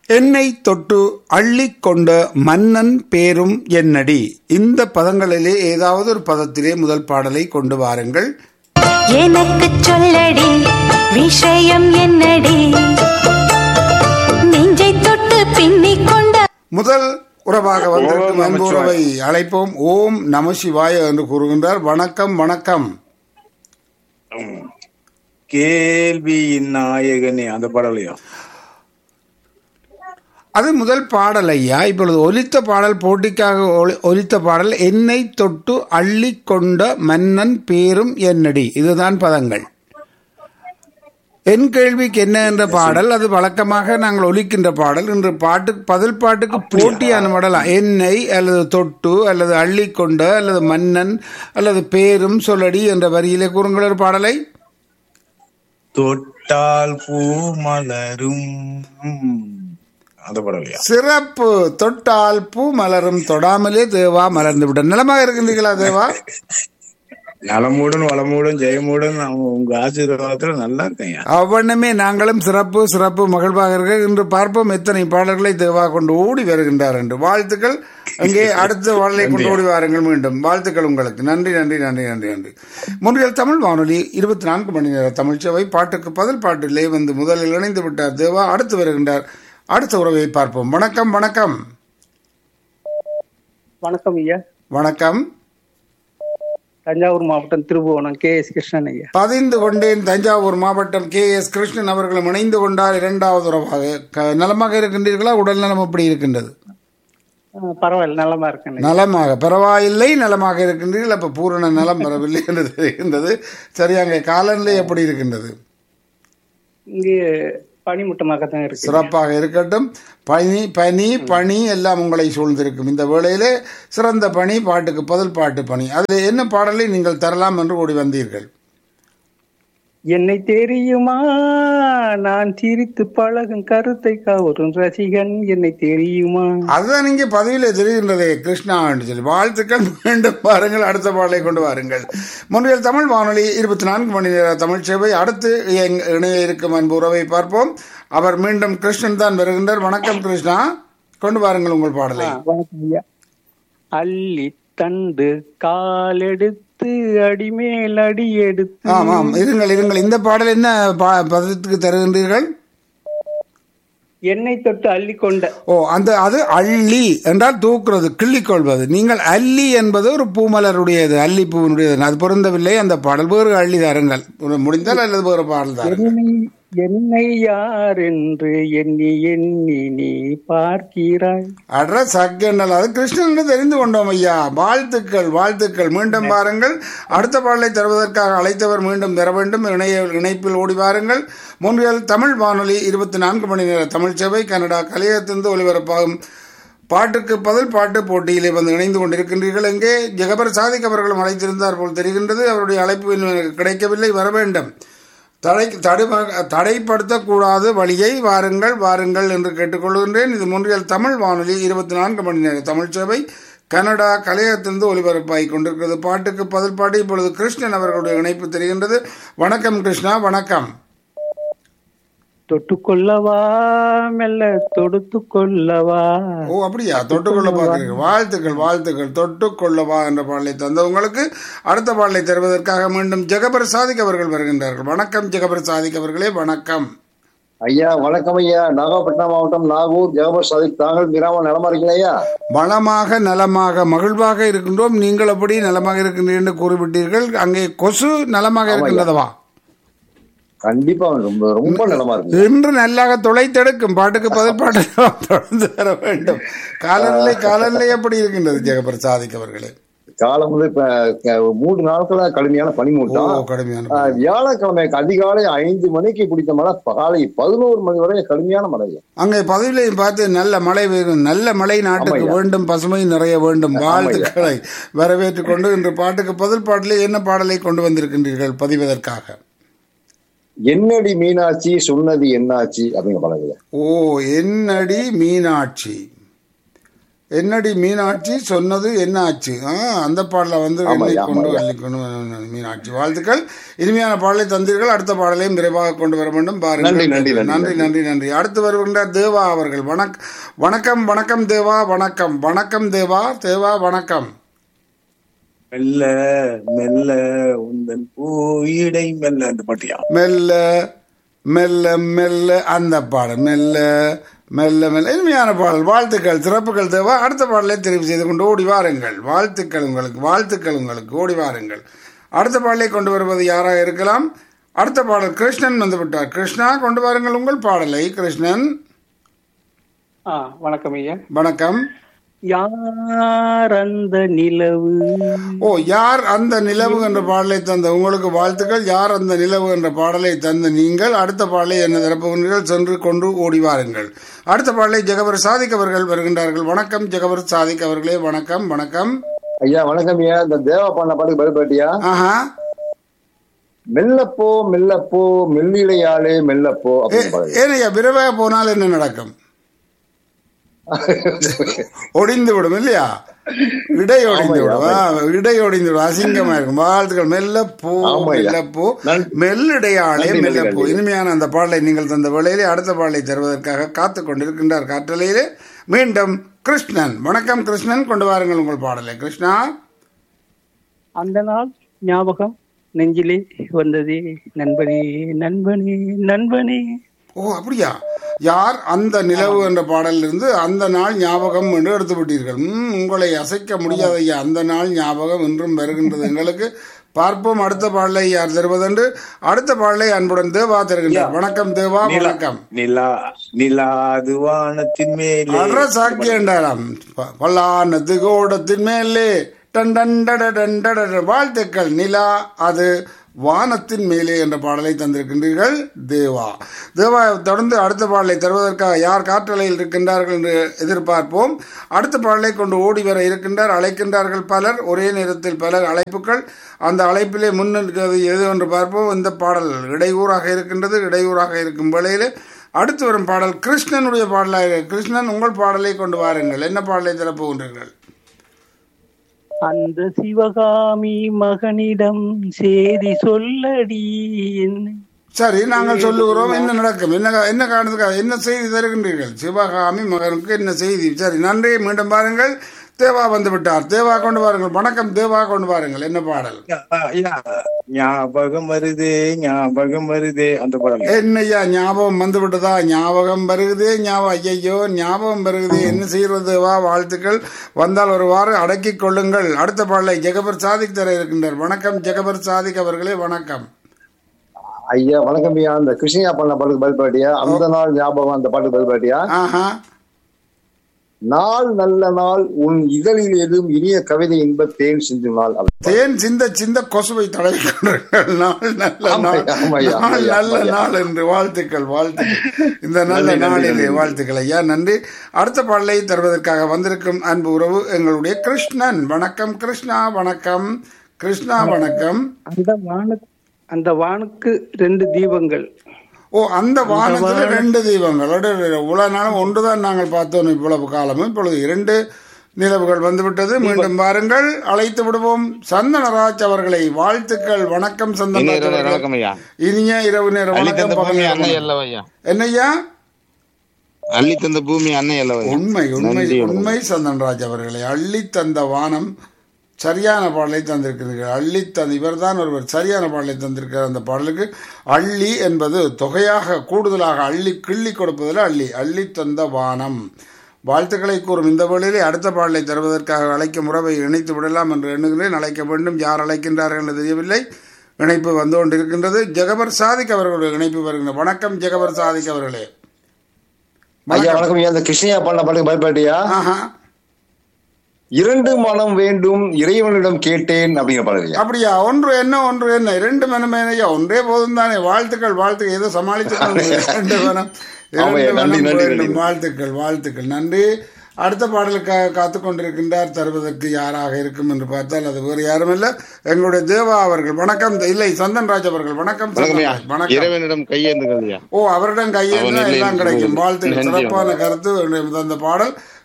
என்னை தொட்டு அள்ளிக் கொண்ட மன்னன் பேரும் என்னடி இந்த பதங்களிலே ஏதாவது ஒரு பதத்திலே முதல் பாடலை கொண்டு வாருங்கள் எனக்கு சொல்லடி விஷயம் என்னடி நெஞ்சை தொட்டு பின்னிக் கொண்ட முதல் உறவாக வந்திருக்கும் ஓம் அன்பு நமச்சிவாய. உறவை அழைப்போம் ஓம் நம சிவாய என்று கூறுகின்றார் வணக்கம் வணக்கம் கேள்வியின் நாயகனே அந்த பாடலையா அது முதல் பாடல் ஐயா இப்பொழுது ஒலித்த பாடல் போட்டிக்காக ஒலி- ஒலித்த பாடல் என்னை தொட்டு அள்ளி கொண்ட மன்னன் பேரும் என்னடி இதுதான் பதங்கள் என் கேள்விக்கு என்ன என்ற பாடல் அது வழக்கமாக நாங்கள் ஒலிக்கின்ற பாடல் இன்று பாட்டு பதில் பாட்டுக்கு போட்டியான பாடல் என்னை அல்லது தொட்டு அல்லது அள்ளி கொண்ட அல்லது மன்னன் அல்லது பேரும் சொல்லடி என்ற வரியிலே கூறுங்கள் ஒரு பாடலை தொட்டால் பூ மலரும் அந்த பாடலையா சிறப்பு தொட்டால் பூ மலரும் தொடாமலே தேவா மலர்ந்து விட நலமாக இருக்கின்றீர்களா தேவா நலமுடன் வளமுடன் ஜெயமுடன் அவன் உங்க ஆசீர்வாதத்துல நல்லா இருக்கேன் அவ்வண்ணமே நாங்களும் சிறப்பு சிறப்பு மகிழ்வாக இருக்க இன்று பார்ப்போம் எத்தனை பாடல்களை தேவா கொண்டு ஓடி வருகின்றார் என்று வாழ்த்துக்கள் அங்கே அடுத்த பாடலை கொண்டு ஓடி வாருங்கள் மீண்டும் வாழ்த்துக்கள் உங்களுக்கு நன்றி நன்றி நன்றி நன்றி நன்றி முன்றியல் தமிழ் வானொலி இருபத்தி நான்கு மணி நேர தமிழ் சேவை பாட்டுக்கு பதில் பாட்டிலே வந்து முதலில் இணைந்து விட்டார் தேவா அடுத்து வருகின்றார் அடுத்த உறவை பார்ப்போம் வணக்கம் வணக்கம் வணக்கம் ஐயா வணக்கம் தஞ்சாவூர் மாவட்டம் திருபுவனம் கே எஸ் கிருஷ்ணன் ஐயா பதிந்து கொண்டேன் தஞ்சாவூர் மாவட்டம் கே எஸ் கிருஷ்ணன் அவர்களும் இணைந்து கொண்டார் இரண்டாவது உறவாக க- நலமாக இருக்கின்றீர்களா உடல் நலம் எப்படி இருக்கின்றது ஆ, பரவாயில்ல நலமா இருக்கேன் ஐயா. நலமாக பரவாயில்லை நலமாக இருக்கின்றீர்கள் அப்ப பூரண நலம் பெறவில்லை என்று தெரிகின்றது சரி அங்கே காலநிலை எப்படி இருக்கின்றது இங்கே பனிமூட்டமாக தான் இருக்கு சிறப்பாக இருக்கட்டும் பனி பனி பனி எல்லாம் உங்களை சூழ்ந்திருக்கும் இந்த வேளையிலே சிறந்த பணி பாட்டுக்கு பதில் பாட்டு பணி அதில் என்ன பாடலை நீங்கள் தரலாம் என்று ஓடி வந்தீர்கள் என்னை தெரியுமா நான் சிரித்து பழகும் கருத்தை கவரும் ரசிகன் என்னை தெரியுமா அதுதான் நீங்க பதிவில தெரிகின்றதே கிருஷ்ணா என்று சொல்லி வாழ்த்துக்கள் மீண்டும் பாருங்கள் அடுத்த பாடலை கொண்டு வாருங்கள் முன்னில் தமிழ் வானொலி இருபத்தி நான்கு மணி நேர தமிழ் சேவை அடுத்து எங்- இணைய இருக்கும் அன்பு உறவை பார்ப்போம் அவர் மீண்டும் கிருஷ்ணன் தான் வருகின்றார் வணக்கம் கிருஷ்ணா கொண்டு வாருங்கள் உங்கள் பாடலை ஆ, வணக்கம் ஐயா அள்ளி தண்டு காலெடுத்து அடிமேல் அடி எடுத்து ஆமாம் இருங்கள் இருங்கள் இந்த பாடல் என்ன பா- பதத்துக்கு தருகின்றீர்கள் என்னை தொட்டு அள்ளி கொண்ட ஓ அந்த அது அள்ளி என்றால் தூக்குறது கிள்ளிக் கொள்வது நீங்கள் அல்லி என்பது ஒரு பூமலருடையது அல்லி பூவினுடையது அது பொருந்தவில்லை அந்த பாடல் வேறு அள்ளி தாருங்கள் முடிந்தால் அல்லது வேறு பாடல் தாருங்கள் என்னை என்னை யார் என்று எண்ணி எண்ணி நீ பார்க்கிறாய் அட்ர சக்கெண்டல் அது கிருஷ்ணன் என்று தெரிந்து கொண்டோம் ஐயா வாழ்த்துக்கள் வாழ்த்துக்கள் மீண்டும் பாருங்கள் அடுத்த பாடலை தருவதற்காக அழைத்தவர் மீண்டும் தர வேண்டும் இணைய இணைப்பில் ஓடி வாருங்கள் முன்றியல் தமிழ் வானொலி இருபத்தி நான்கு மணி நேர தமிழ் சேவை கனடா கலையத்திலிருந்து ஒலிபரப்பாகும் பாட்டுக்கு பதில் பாட்டு போட்டியிலே வந்து இணைந்து கொண்டிருக்கின்றீர்கள் எங்கே ஜெகபர் சாதிக் அவர்களும் அழைத்திருந்தார் போல் தெரிகின்றது அவருடைய அழைப்பு இன்னும் எனக்கு கிடைக்கவில்லை வர வேண்டும் தடை தடை தடைப்படுத்தக்கூடாது வழியை வாருங்கள் வாருங்கள் என்று கேட்டுக்கொள்கின்றேன் இது முன்றியல் தமிழ் வானொலி இருபத்தி நான்கு மணி நேர தமிழ் சேவை கனடா கலையத்திலிருந்து ஒலிபரப்பாகிக் கொண்டிருக்கிறது பாட்டுக்கு பதில் பாட்டு இப்பொழுது கிருஷ்ணன் அவர்களுடைய இணைப்பு தெரிகின்றது வணக்கம் கிருஷ்ணா வணக்கம் தொட்டுக்கொள்ளவா மெல்ல தொடுத்து கொள்ளவா ஓ அப்படியா தொட்டுக்கொள்ள பார்க்கிறீங்க வாழ்த்துக்கள் வாழ்த்துக்கள் தொட்டுக்கொள்ளவா என்ற பாடலை தந்தவங்களுக்கு அடுத்த பாடலை தருவதற்காக மீண்டும் ஜெகபர் சாதிக் அவர்கள் வருகின்றார்கள் வணக்கம் ஜெகபர் சாதிக் அவர்களே வணக்கம் ஐயா வணக்கம் ஐயா நாகப்பட்டினம் மாவட்டம் நாகூர் ஜெகபர் சாதிக் தாங்கள் கிராம நிலமா இருக்கீங்களா ஐயா வளமாக நலமாக மகிழ்வாக இருக்கின்றோம் நீங்கள் எப்படி நலமாக இருக்கின்றீர்கள் என்று கூறிவிட்டீர்கள் அங்கே கொசு நலமாக இருக்கின்றதவா கண்டிப்பா ரொம்ப ரொம்ப நிலமா இருக்கு இன்று நல்லாக துளைத்தெடுக்கும் பாட்டுக்கு பதில் பாட்டு தொடர்ந்து வர வேண்டும் காலநிலை காலநிலை எப்படி இருக்கின்றது ஜெகபர் சாதிக் அவர்களே காலம் வந்து இப்ப க- மூன்று நாட்களா கடுமையான ஓ பனிமூட்டம் கடுமையான ஆஹ், வியாழக்கிழமை அதிகாலை ஐந்து மணிக்கு பிடித்த மழை காலை பதினோரு மணி வரை கடுமையான மழை ஐயா. அங்கே பதிவிலையும் பார்த்து நல்ல மழை வேணும் நல்ல மழை நாட்டுக்கு ஆமாய்யா. வேண்டும் பசுமை நிறைய வேண்டும் வாழ்த்துக்களை வரவேற்றுக் கொண்டு இன்று பாட்டுக்கு பதில் பாட்டிலே என்ன பாடலை கொண்டு வந்திருக்கின்றீர்கள் பதிவதற்காக என்னடி மீனாட்சி சொன்னது என்னாச்சு அப்படிங்கிற பழகுல ஓ என்னடி மீனாட்சி என்னடி மீனாட்சி சொன்னது என்ன ஆச்சு ஆ, அந்த பாடல வந்து ஆமாய்யா, என்னை கொண்டு ஆமாய்யா. அள்ளி கொண்டு வர மீனாட்சி வாழ்த்துக்கள் இனிமையான பாடலை தந்தீர்கள் அடுத்த பாடலையும் விரைவாக கொண்டு வர வேண்டும் பாருங்கள் நன்றி, நன்றி, நன்றி, நன்றி நன்றி நன்றி அடுத்து வருகின்ற தேவா அவர்கள் வணக் வணக்கம் வணக்கம் தேவா வணக்கம் வணக்கம் தேவா தேவா வணக்கம் மெல்ல மெல்ல உந்தன் பூயிடை மெல்ல அந்த பாட்டியா மெல்ல மெல்ல மெல்ல அந்த பாடல் மெல்ல மெல்ல மெல்ல இனிமையான பாடல் வாழ்த்துக்கள் சிறப்புகள் தேவா அடுத்த பாடலை தெரிவு செய்து கொண்டு ஓடி வாருங்கள் வாழ்த்துக்கள் உங்களுக்கு வாழ்த்துக்கள் உங்களுக்கு ஓடி வாருங்கள் அடுத்த பாடலை கொண்டு வருவது யாராக இருக்கலாம் அடுத்த பாடல் கிருஷ்ணன் வந்து விட்டார் கிருஷ்ணா கொண்டு வாருங்கள் உங்கள் பாடலை கிருஷ்ணன் ஆ வணக்கம் ஐயா வணக்கம் யார் அந்த நிலவு ஓ யார் அந்த நிலவு என்ற பாடலை தந்த உங்களுக்கு வாழ்த்துக்கள் யார் அந்த நிலவு என்ற பாடலை தந்த நீங்கள் அடுத்த பாடலை என்ன திறப்புகிறீர்கள் சென்று கொண்டு ஓடி வாருங்கள் அடுத்த பாடலை ஜெகவர் சாதிக் அவர்கள் வருகின்றார்கள் வணக்கம் ஜெகவர் சாதிக் அவர்களே வணக்கம் வணக்கம் ஐயா வணக்கம் ஐயா இந்த தேவா பண்ண பாட்டுக்கு பதில் பாட்டியா ஆஹா மெல்லப்போ மெல்லப்போ மெல்லிடையாளே மெல்லப்போ ஏ- அப்படின்னு பாருங்க ஏனையா விரைவாக போனால் என்ன நடக்கும் ஒடிந்து விடும் இல்லையா இடை ஒடிந்து விடும் ஆ, இடை ஒடிந்து விடும் அசிங்கமா இருக்கும் வாழ்த்துக்கள் மெல்ல பூ ஆமாய்யா. மெல்ல பூ நன்றி. மெல்லிடையாளே நன்றி, மெல்ல நன்றி, பூ நன்றி. இனிமையான அந்த பாடலை நீங்கள் தந்த வேளையிலே அடுத்த பாடலை தருவதற்காக காத்து கொண்டிருக்கின்றார் காற்றலையிலே மீண்டும் கிருஷ்ணன் வணக்கம் கிருஷ்ணன் கொண்டு வாருங்கள் உங்கள் பாடலை கிருஷ்ணா அந்த நாள் ஞாபகம் நெஞ்சிலே வந்ததே நண்பனே நண்பனே நண்பனே ஓ அப்படியா யார் அந்த நிலவு என்ற பாடலிலிருந்து அந்த நாள் ஞாபகம் என்று எடுத்து விட்டீர்கள் ம், உங்களை அசைக்க முடியாத ஐயா அந்த நாள் ஞாபகம் இன்றும் வருகின்றது எங்களுக்கு பார்ப்போம் அடுத்த பாடலை யார் தருவதென்று அடுத்த பாடலை அன்புடன் தேவா தருகின்றார் வணக்கம் தேவா வணக்கம் நிலா நிலா அது வானத்தின் மேலே அற சாக்கி என்றாராம் ப- பல்லானது கோடத்தின் மேலே டன் டன் டட டன் டட ட. வாழ்த்துக்கள் நிலா அது வானத்தின் மேலே என்ற பாடலை தந்திருக்கின்றீர்கள் தேவா தேவா தொடர்ந்து அடுத்த பாடலை தருவதற்காக யார் காற்றலையில் இருக்கின்றார்கள் என்று எதிர்பார்ப்போம் அடுத்த பாடலை கொண்டு ஓடி வர இருக்கின்றார் அழைக்கின்றார்கள் பலர் ஒரே நேரத்தில் பலர் அழைப்புகள் அந்த அழைப்பிலே முன்னிற்கிறது எது என்று பார்ப்போம் இந்த பாடல் இடையூறாக இருக்கின்றது இடையூறாக இருக்கும் வேளையிலே அடுத்து வரும் பாடல் கிருஷ்ணனுடைய பாடலாக கிருஷ்ணன் உங்கள் பாடலை கொண்டு வாருங்கள் என்ன பாடலை தரப்போகின்றீர்கள் அந்த சிவகாமி மகனிடம் சேதி சொல்லடி என்னை சரி நாங்கள் சொல்லுகிறோம் என்ன நடக்கும் என்ன என்ன காரணத்துக்காக என்ன செய்தி தருகின்றீர்கள் சிவகாமி மகனுக்கு என்ன செய்தி சரி நன்றி மீண்டும் பாருங்கள் தேவா வந்து விட்டார் தேவா கொண்டு வாருங்கள் வணக்கம் தேவா கொண்டு வாருங்கள் என்ன பாடல் ஐயா, ஞாபகம் வருதே ஞாபகம் வருதே அந்த பாடல் என்னய்யா ஞாபகம் வந்து விட்டதா ஞாபகம் வருகுதே ஞாபகம் ஐயோ ஞாபகம் வருகுதே என்ன செய்யறது வா வாழ்த்துக்கள் வந்தால் ஒரு வாரம் அடக்கிக் கொள்ளுங்கள் அடுத்த பாடலை ஜெகபர் சாதிக் தர இருக்கின்றார் வணக்கம் ஜெகபர் சாதிக் அவர்களே வணக்கம் ஐயா வணக்கம் ஐயா இந்த கிருஷ்ணயா பண்ண பாட்டுக்கு பதில் பாட்டியா அந்த நாள் ஞாபகம் அந்த பாட்டுக்கு பதில் பாட்டியா ஆஹா நாள் நல்ல நாள் உன் இதழில் எதுவும் இனிய கவிதை இன்ப தேன் சிந்தும் நாள் அப்படி. தேன் சிந்த சிந்த கொசுவை தடவி கொண்டிருங்கள் நாள் நல்ல நாள் ஆமாய்யா, ஆமாய்யா, நாள் ஆமாய்யா, நல்ல ஆமாய்யா. நாள் என்று வாழ்த்துக்கள் வாழ்த்துக்கள் இந்த நல்ல நன்றி, நன்றி, நாளிலே நன்றி. வாழ்த்துக்கள் ஐயா நன்றி அடுத்த பாடலை தருவதற்காக வந்திருக்கும் அன்பு உறவு எங்களுடைய கிருஷ்ணன் வணக்கம் கிருஷ்ணா வணக்கம் கிருஷ்ணா வணக்கம் அந்த வானு அந்த வானுக்கு ரெண்டு தீபங்கள் ஓ அந்த வானத்துல ரெண்டு தீபங்கள் அட, அட, அட, இவ்வளவு நாளும் ஒன்றுதான் நாங்கள் பார்த்தோம் இவ்வளவு காலமும் இப்பொழுது இரண்டு நிலவுகள் வந்துவிட்டது மீண்டும் பாருங்கள் அழைத்து விடுவோம் சந்தனராஜ் அவர்களை வாழ்த்துக்கள் வணக்கம் சந்தனராஜ் இரவு அவர்களே. வணக்கம் ஐயா இனிய இரவு நேர அள்ளி வணக்கம் தந்த பூமி பகல் அன்னை வணக்கம். அல்லவையா என்னய்யா அள்ளி தந்த பூமி அன்னை அல்லவையா உண்மை உண்மை நன்றி வணக்கம். உண்மை சந்தன்ராஜ் அவர்களை அள்ளி தந்த வானம் சரியான பாடலை தந்திருக்கிறீர்கள் அள்ளி தந்த இவர்தான் ஒருவர் சரியான பாடலை தந்திருக்கிறார் அந்த பாடலுக்கு அள்ளி என்பது தொகையாக கூடுதலாக அள்ளி கிள்ளி கொடுப்பதில் அள்ளி அள்ளி தந்த வானம் வாழ்த்துக்களை கூறும் இந்த வேளையிலே அடுத்த பாடலை தருவதற்காக அழைக்கும் உறவை இணைத்து விடலாம் என்று எண்ணுகிறேன் அழைக்க வேண்டும் யார் அழைக்கின்றார்கள் என்று தெரியவில்லை இணைப்பு வந்து கொண்டிருக்கின்றது ஜெகபர் சாதிக் அவர்களுடைய இணைப்பு வருகின்ற வணக்கம் ஜெகபர் சாதிக் அவர்களே ஐயா வணக்கம் ஐயா இந்த கிருஷ்ணயா பண்ண பாட்டுக்கு பதில் பாட்டியா ஆஹா இரண்டு மனம் வேண்டும் இறைவனிடம் கேட்டேன் அப்படிங்கிற பாடல் ஐயா அப்படியா ஒன்று என்ன ஒன்று என்ன இரண்டு மனம் ஐயா ஒன்றே போதும் தானே வாழ்த்துக்கள் வாழ்த்துக்கள் ஏதோ சமாளித்து இரண்டு மனம் ஆமாய்யா, இரண்டு நன்றி, மனம் நன்றி, வேண்டும். நன்றி. வாழ்த்துக்கள் வாழ்த்துக்கள் நன்றி அடுத்த பாடலுக்காக காத்து கொண்டிருக்கின்றார் தருவதற்கு யாராக இருக்கும் என்று பார்த்தால் அது வேறு யாரும் இல்ல எங்களுடைய தேவா அவர்கள் வணக்கம் இல்லை சந்தன்ராஜ் அவர்கள் வணக்கம் வணக்கம் ஐயா சந்தன்ராஜ் வணக்கம் இறைவனிடம் கையேந்துங்கள் ஐயா ஓ அவரிடம் கையேந்து அவன் இல்லை எல்லாம் என்று கிடைக்கும் கூறுவது. வாழ்த்துக்கள் நன்றி, சிறப்பான கருத்து அந்த பாடல்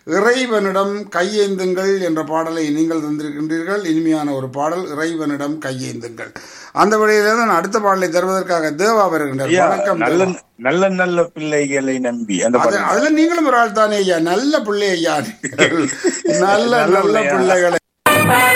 இறைவனிடம் கையேந்துங்கள் என்ற பாடலை நீங்கள் தந்திருக்கின்றீர்கள் இனிமையான ஒரு பாடல் இறைவனிடம் கையேந்துங்கள் அந்த வழியில தான் அடுத்த பாடலை தருவதற்காக தேவா வருகின்றார் ஐயா வணக்கம் நல்ல தேவா. நல்ல நல்ல பிள்ளைகளை நம்பி அந்த அது- பாட்டு அதுல நீங்களும் ஒரு ஆள் தானே ஐயா நல்ல பிள்ளை ஐயா நீங்கள். நல்ல நல்ல நல்ல பிள்ளையா? பிள்ளைகளை